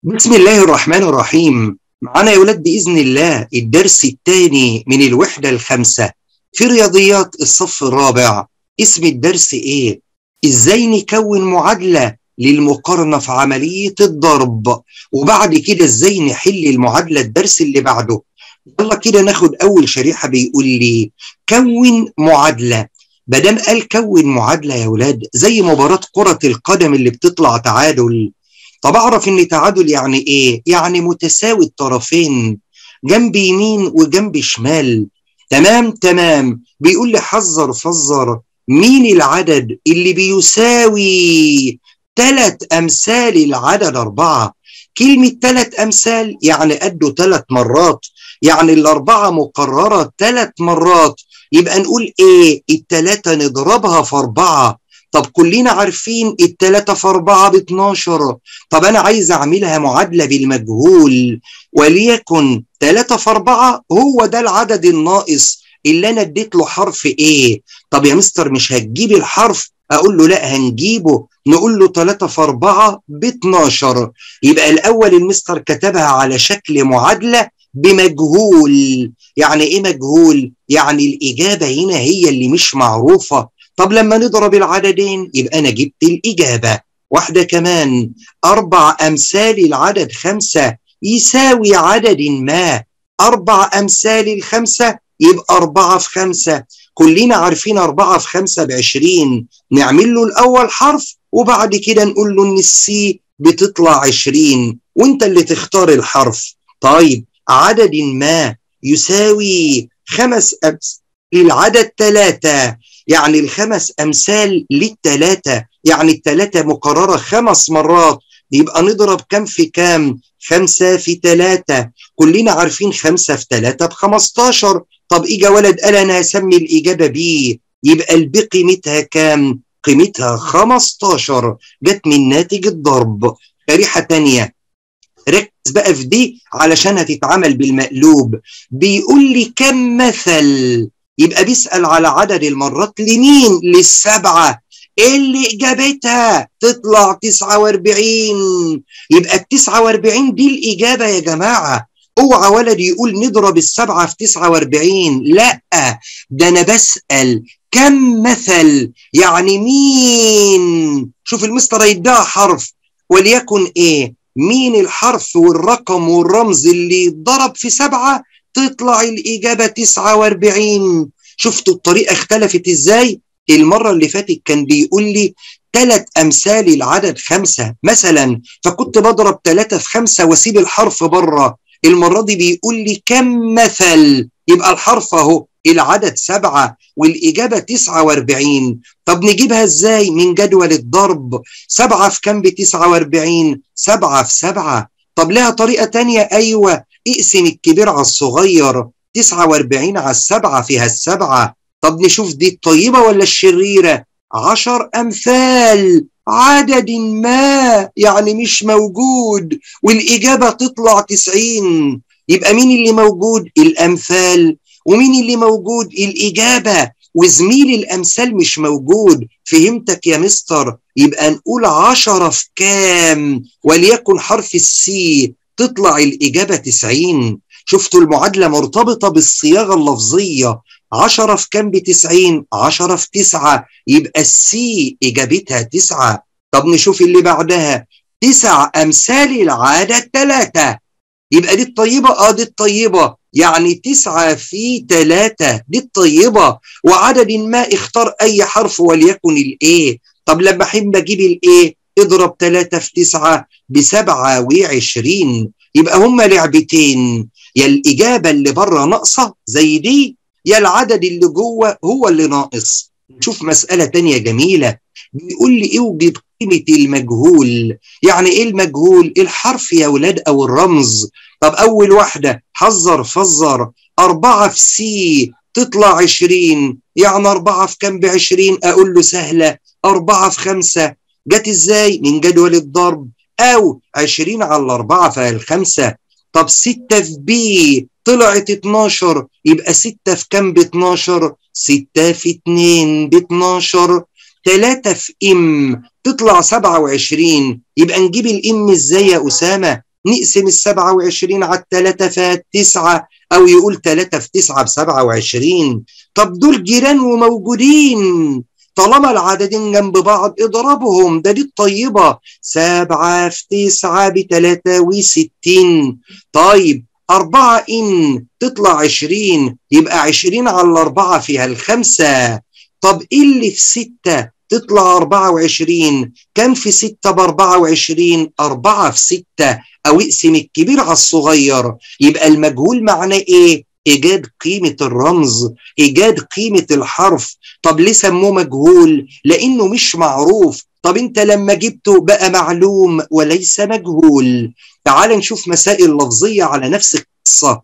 بسم الله الرحمن الرحيم معانا يا ولاد بإذن الله الدرس الثاني من الوحدة الخامسة في رياضيات الصف الرابع اسم الدرس ايه؟ ازاي نكون معادلة للمقارنة في عملية الضرب وبعد كده ازاي نحل المعادلة الدرس اللي بعده يلا كده ناخد أول شريحة بيقول لي كون معادلة بدام قال كون معادلة يا ولاد زي مباراة كرة القدم اللي بتطلع تعادل طب اعرف ان تعادل يعني ايه يعني متساوي الطرفين جنب يمين وجنب شمال تمام تمام بيقول لي حذر فزر مين العدد اللي بيساوي ثلاث امثال العدد اربعه كلمه ثلاث امثال يعني قده ثلاث مرات يعني الاربعه مكرره ثلاث مرات يبقى نقول ايه الثلاثه نضربها في اربعه طب كلنا عارفين التلاتة في أربعة ب 12 طب أنا عايز أعملها معادلة بالمجهول وليكن تلاتة في أربعة هو ده العدد الناقص اللي أنا اديت له حرف إيه طب يا مستر مش هتجيب الحرف أقول له لا هنجيبه نقول له 3 في 4 ب 12 يبقى الأول المستر كتبها على شكل معادلة بمجهول يعني إيه مجهول؟ يعني الإجابة هنا هي اللي مش معروفة طب لما نضرب العددين يبقى أنا جبت الإجابة واحدة كمان أربع أمثال العدد خمسة يساوي عدد ما أربع أمثال الخمسة يبقى أربعة في خمسة كلنا عارفين أربعة في خمسة بعشرين نعمل له الأول حرف وبعد كده نقول له إن السي بتطلع عشرين وانت اللي تختار الحرف طيب عدد ما يساوي خمس أمثال العدد ثلاثة يعني الخمس أمثال للتلاتة يعني التلاتة مكررة خمس مرات يبقى نضرب كم في كام خمسة في تلاتة كلنا عارفين خمسة في تلاتة بخمستاشر طب إجا ولد قال أنا هسمي الإجابة بي يبقى البي قيمتها كام قيمتها خمستاشر جت من ناتج الضرب شريحة تانية ركز بقى في دي علشان هتتعمل بالمقلوب بيقول لي كم مثل يبقى بيسأل على عدد المرات لمين للسبعة اللي إجابتها تطلع 49 يبقى ال 49 دي الإجابة يا جماعة اوعى ولد يقول نضرب السبعة في 49 لا ده أنا بسأل كم مثل يعني مين شوف المستر هيديها حرف وليكن ايه مين الحرف والرقم والرمز اللي يتضرب في سبعة تطلع الإجابة 49 شفتوا الطريقة اختلفت إزاي؟ المرة اللي فاتت كان بيقول لي ثلاث أمثال العدد خمسة مثلا فكنت بضرب ثلاثة في خمسة واسيب الحرف بره المرة دي بيقول لي كم مثل يبقى الحرف أهو العدد سبعة والإجابة تسعة واربعين طب نجيبها إزاي من جدول الضرب سبعة في كم بتسعة واربعين سبعة في سبعة طب لها طريقة تانية أيوة اقسم الكبير على الصغير 49 على السبعة فيها السبعة طب نشوف دي الطيبة ولا الشريرة عشر أمثال عدد ما يعني مش موجود والإجابة تطلع 90 يبقى مين اللي موجود الأمثال ومين اللي موجود الإجابة وزميل الأمثال مش موجود فهمتك يا مستر يبقى نقول عشرة في كام وليكن حرف السي تطلع الإجابة 90 شفتوا المعادلة مرتبطة بالصياغة اللفظية 10 في كام ب 90 10 في 9 يبقى السي إجابتها 9 طب نشوف اللي بعدها تسع أمثال العادة ثلاثة يبقى دي الطيبة اه دي الطيبة يعني تسعة في ثلاثة دي الطيبة وعدد ما اختار أي حرف وليكن الإيه طب لما أحب أجيب الإيه اضرب ثلاثة في تسعة بسبعة وعشرين يبقى هما لعبتين يا الإجابة اللي بره ناقصة زي دي يا العدد اللي جوه هو اللي ناقص نشوف مسألة تانية جميلة بيقول لي اوجد قيمة المجهول يعني ايه المجهول الحرف يا ولاد او الرمز طب اول واحدة حذر فزر أربعة في سي تطلع عشرين يعني أربعة في كم بعشرين أقول له سهلة أربعة في خمسة جت إزاي من جدول الضرب أو عشرين على أربعة فالخمسة طب ستة في بي طلعت 12 يبقى ستة في كم ب 12 ستة في اتنين ب 12 تلاتة في ام تطلع 27 يبقى نجيب الام ازاي يا أسامة نقسم ال 27 على التلاتة فتسعة أو يقول تلاتة في تسعة ب 27 طب دول جيران وموجودين طالما العددين جنب بعض اضربهم ده دي الطيبة سبعة في تسعة بتلاتة وستين طيب أربعة إن تطلع عشرين يبقى عشرين على الأربعة فيها الخمسة طب إيه اللي في ستة تطلع أربعة وعشرين كم في ستة بأربعة وعشرين أربعة في ستة أو اقسم الكبير على الصغير يبقى المجهول معناه إيه إيجاد قيمة الرمز إيجاد قيمة الحرف طب ليه سموه مجهول لأنه مش معروف طب انت لما جبته بقى معلوم وليس مجهول تعال نشوف مسائل لفظية على نفس القصة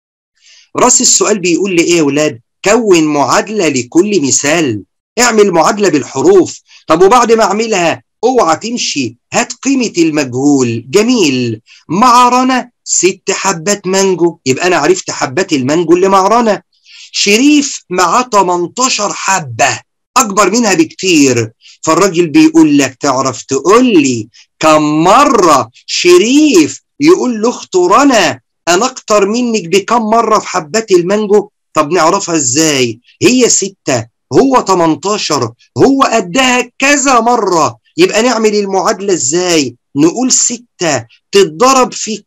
راس السؤال بيقول لي ايه يا ولاد كون معادلة لكل مثال اعمل معادلة بالحروف طب وبعد ما اعملها اوعى تمشي هات قيمة المجهول جميل مع رنا ست حبات مانجو يبقى انا عرفت حبات المانجو اللي مع رنا شريف معاه 18 حبة اكبر منها بكتير فالراجل بيقول لك تعرف تقول لي كم مرة شريف يقول لاخته رنا انا اكتر منك بكم مرة في حبات المانجو طب نعرفها ازاي هي ستة هو 18 هو قدها كذا مرة يبقى نعمل المعادلة ازاي نقول ستة تتضرب في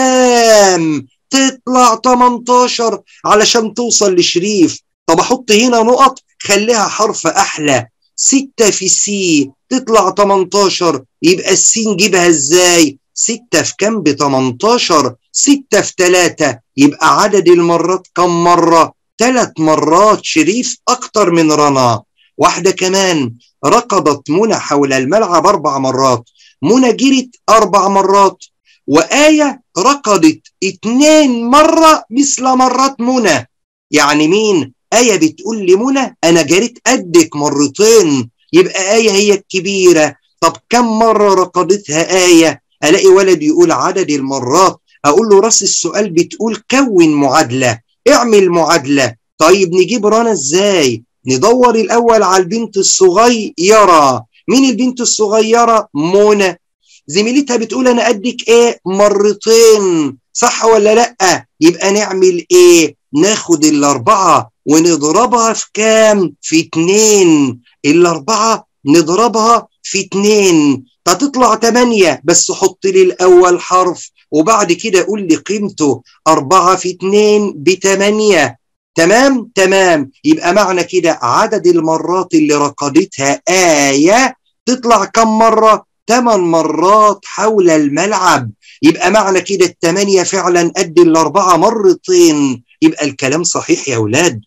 كام تطلع 18 علشان توصل لشريف طب احط هنا نقط خليها حرف احلى 6 في سي تطلع 18 يبقى السين جيبها ازاي 6 في كام ب 18 6 في 3 يبقى عدد المرات كم مرة ثلاث مرات شريف أكتر من رنا واحدة كمان ركضت منى حول الملعب أربع مرات منى جرت أربع مرات وآية ركضت اتنين مرة مثل مرات منى يعني مين آية بتقول لمنى أنا جريت قدك مرتين يبقى آية هي الكبيرة طب كم مرة ركضتها آية ألاقي ولد يقول عدد المرات أقول له راس السؤال بتقول كون معادلة اعمل معادلة طيب نجيب رنا ازاي ندور الأول على البنت الصغيرة مين البنت الصغيرة منى زميلتها بتقول أنا قدك إيه مرتين صح ولا لأ يبقى نعمل إيه ناخد الأربعة ونضربها في كام في اتنين الأربعة نضربها في اتنين فتطلع تمانية بس حط لي الأول حرف وبعد كده قول لي قيمته أربعة في اتنين بتمانية تمام تمام يبقى معنى كده عدد المرات اللي رقدتها آية تطلع كم مرة ثمان مرات حول الملعب يبقى معنى كده الثمانية فعلا قد الأربعة مرتين يبقى الكلام صحيح يا أولاد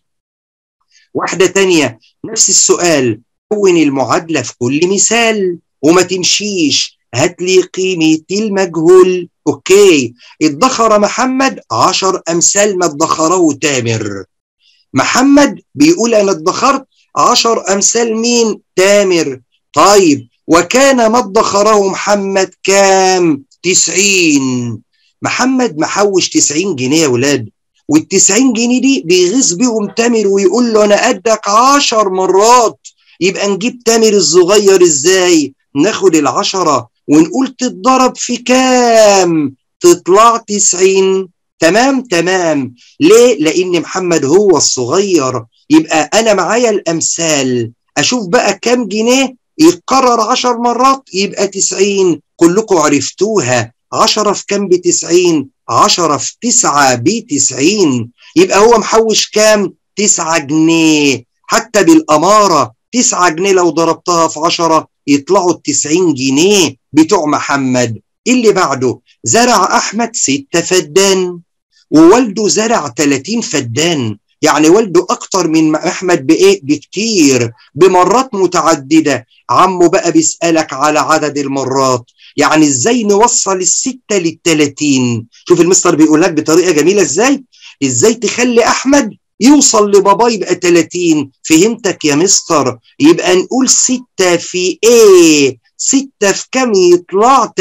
واحدة تانية نفس السؤال كون المعادلة في كل مثال وما تمشيش هات لي قيمة المجهول أوكي ادخر محمد عشر أمثال ما ادخره تامر محمد بيقول أنا ادخرت عشر أمثال مين تامر طيب وكان ما ادخره محمد كام تسعين محمد محوش تسعين جنيه يا ولاد والتسعين جنيه دي بيغيظ بيهم تامر ويقول له أنا قدك عشر مرات يبقى نجيب تامر الصغير ازاي ناخد العشرة ونقول تتضرب في كام تطلع تسعين تمام تمام ليه لان محمد هو الصغير يبقى انا معايا الامثال اشوف بقى كام جنيه يتكرر عشر مرات يبقى تسعين كلكم عرفتوها عشرة في كام بتسعين عشرة في تسعة بتسعين يبقى هو محوش كام تسعة جنيه حتى بالأمارة تسعة جنيه لو ضربتها في عشرة يطلعوا التسعين جنيه بتوع محمد اللي بعده زرع أحمد ستة فدان ووالده زرع 30 فدان يعني والده أكتر من أحمد بإيه بكتير بمرات متعددة عمه بقى بيسألك على عدد المرات يعني ازاي نوصل الستة للتلاتين شوف المستر بيقول لك بطريقة جميلة ازاي ازاي تخلي أحمد يوصل لبابا يبقى 30 فهمتك يا مستر يبقى نقول ستة في ايه ستة في كم يطلع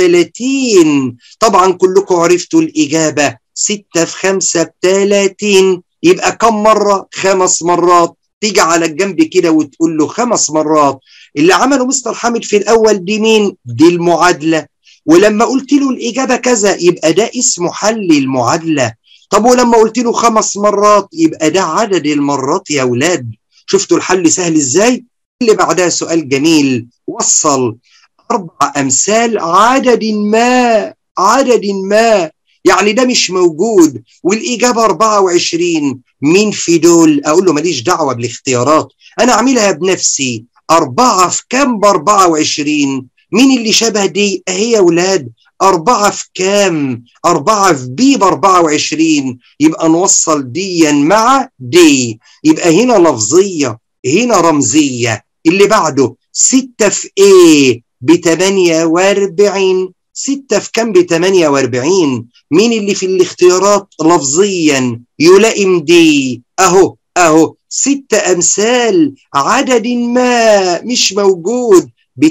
30 طبعا كلكم عرفتوا الإجابة ستة في خمسة بتلاتين يبقى كم مرة خمس مرات تيجي على الجنب كده وتقول له خمس مرات اللي عمله مستر حامد في الأول دي مين دي المعادلة ولما قلت له الإجابة كذا يبقى ده اسمه حل المعادلة طب ولما قلت له خمس مرات يبقى ده عدد المرات يا أولاد شفتوا الحل سهل إزاي؟ اللي بعدها سؤال جميل وصل أربع أمثال عدد ما عدد ما يعني ده مش موجود والإجابة 24 مين في دول أقول له ماليش دعوة بالاختيارات أنا أعملها بنفسي أربعة في كام ب 24 مين اللي شبه دي أهي يا ولاد أربعة في كام أربعة في بي ب 24 يبقى نوصل ديا مع دي يبقى هنا لفظية هنا رمزية اللي بعده ستة في ايه ب 48 ستة في كام ب 48 مين اللي في الاختيارات لفظيا يلائم دي اهو اهو ست امثال عدد ما مش موجود ب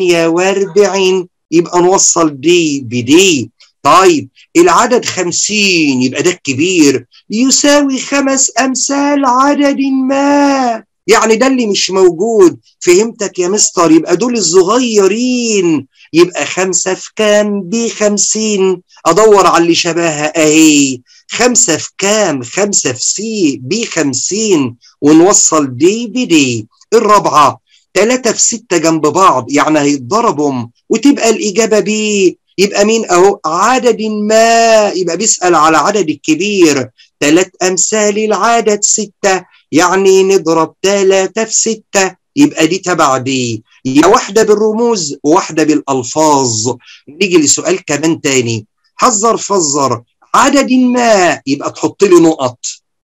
48 يبقى نوصل دي بدي طيب العدد 50 يبقى ده الكبير يساوي خمس امثال عدد ما يعني ده اللي مش موجود فهمتك يا مستر يبقى دول الصغيرين يبقى خمسة في كام بخمسين أدور على اللي شبهها أهي خمسة في كام خمسة في سي بخمسين ونوصل دي بدي الرابعة ثلاثة في ستة جنب بعض يعني هيتضربهم وتبقى الإجابة بي يبقى مين أهو عدد ما يبقى بيسأل على عدد الكبير ثلاث أمثال العدد ستة يعني نضرب ثلاثة في ستة يبقى دي تبع دي يبقى واحدة بالرموز وواحدة بالألفاظ نيجي لسؤال كمان تاني حذر فزر عدد ما يبقى تحط له نقط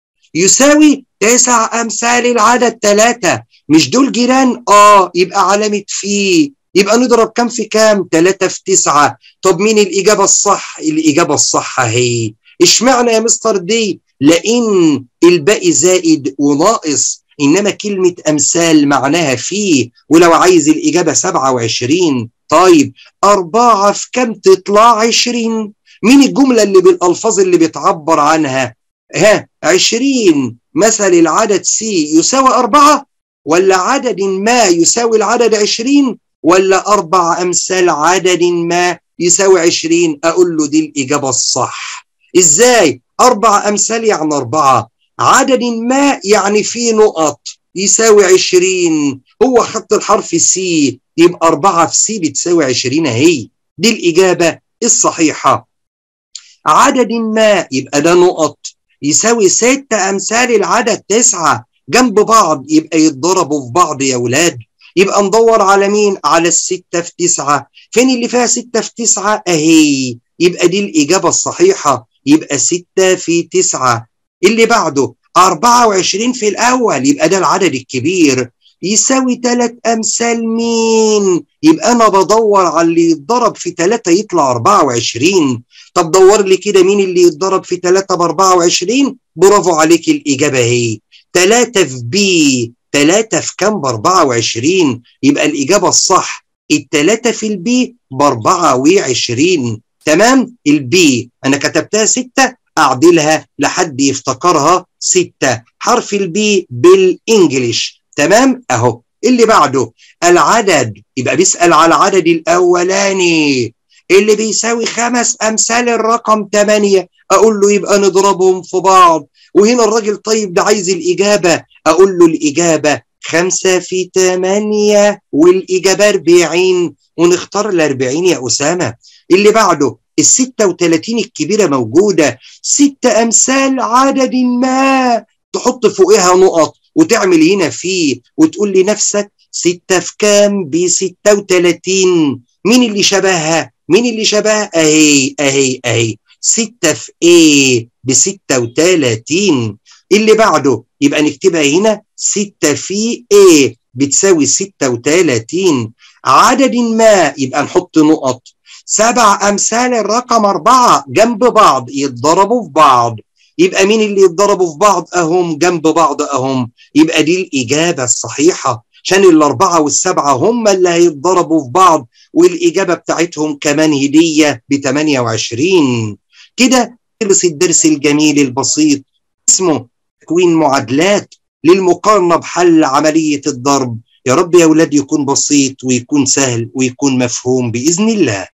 يساوي تسع أمثال العدد ثلاثة مش دول جيران اه يبقى علامة في يبقى نضرب كام في كام ثلاثة في تسعة طب مين الإجابة الصح الإجابة الصح هي اشمعنى يا مستر دي لأن الباقي زائد وناقص إنما كلمة أمثال معناها فيه ولو عايز الإجابة 27 طيب أربعة في كم تطلع 20 مين الجملة اللي بالألفاظ اللي بتعبر عنها ها 20 مثل العدد سي يساوي أربعة ولا عدد ما يساوي العدد 20 ولا أربع أمثال عدد ما يساوي 20 أقول له دي الإجابة الصح إزاي أربع أمثال يعني أربعة عدد ما يعني في نقط يساوي 20 هو خط الحرف سي يبقى 4 في سي بتساوي 20 اهي دي الإجابة الصحيحة عدد ما يبقى ده نقط يساوي ستة أمثال العدد تسعة جنب بعض يبقى يتضربوا في بعض يا ولاد يبقى ندور على مين على الستة في تسعة فين اللي فيها ستة في تسعة أهي يبقى دي الإجابة الصحيحة يبقى ستة في تسعة اللي بعده 24 في الأول يبقى ده العدد الكبير يساوي ثلاث أمثال مين يبقى أنا بدور على اللي يتضرب في ثلاثة يطلع 24 طب دور لي كده مين اللي يتضرب في ثلاثة ب 24 برافو عليك الإجابة هي ثلاثة في بي ثلاثة في كام ب 24 يبقى الإجابة الصح الثلاثة في البي ب 24 تمام البي أنا كتبتها ستة أعدلها لحد يفتكرها ستة حرف البي بالإنجليش تمام أهو اللي بعده العدد يبقى بيسأل على العدد الأولاني اللي بيساوي خمس أمثال الرقم 8 أقول له يبقى نضربهم في بعض وهنا الراجل طيب ده عايز الإجابة أقول له الإجابة خمسة في ثمانية والإجابة 40 ونختار ال 40 يا أسامة اللي بعده ال 36 الكبيرة موجودة ستة أمثال عدد ما تحط فوقها نقط وتعمل هنا فيه وتقول لنفسك ستة في كام ب 36 مين اللي شبهها مين اللي شبهها اهي اهي اهي ستة في ايه ب 36 اللي بعده يبقى نكتبها هنا ستة في ايه بتساوي 36 عدد ما يبقى نحط نقط سبع أمثال الرقم أربعة جنب بعض يتضربوا في بعض يبقى مين اللي يتضربوا في بعض أهم جنب بعض أهم يبقى دي الإجابة الصحيحة عشان الأربعة والسبعة هم اللي هيتضربوا في بعض والإجابة بتاعتهم كمان هدية ب 28 كده خلص الدرس الجميل البسيط اسمه تكوين معادلات للمقارنة بحل عملية الضرب يا رب يا أولاد يكون بسيط ويكون سهل ويكون مفهوم بإذن الله